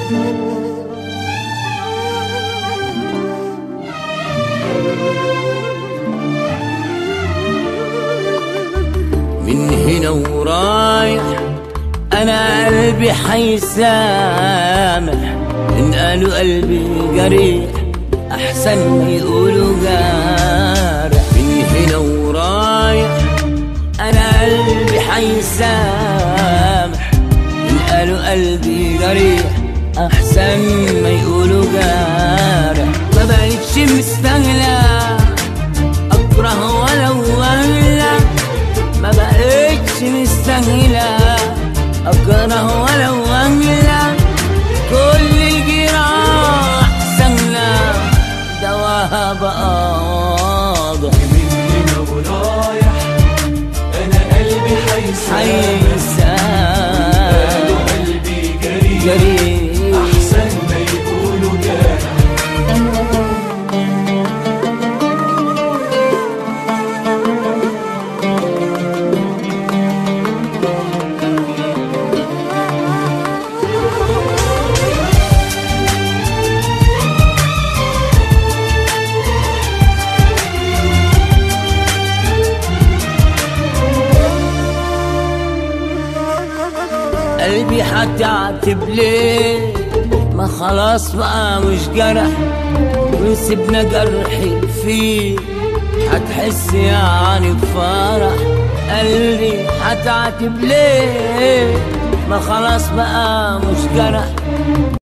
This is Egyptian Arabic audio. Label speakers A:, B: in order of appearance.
A: من هنا ورايح انا قلبي حيسامح ان قالوا قلبي جريح احسن ما يقولوا جارح من هنا ورايح انا قلبي حيسامح ان قالوا قلبي جريح احسن ما يقولوا جارح ما بقتش مستاهله اكره ولو ولا ما بقتش مستاهله اكره ولو ولا كل الجراح سهله دواها بقى واضح
B: من هنا ورايح انا قلبي حيسامح
A: حيسان
B: قالوا قلبي جريح
A: جريح
B: احسن ما يقولوا جارح
A: قلبي هتعتب ليه ما خلاص بقى مش جرح وسيبنا جرحي فيه هتحس يعني بفرح قلبي هتعتب ليه ما خلاص بقى مش جرح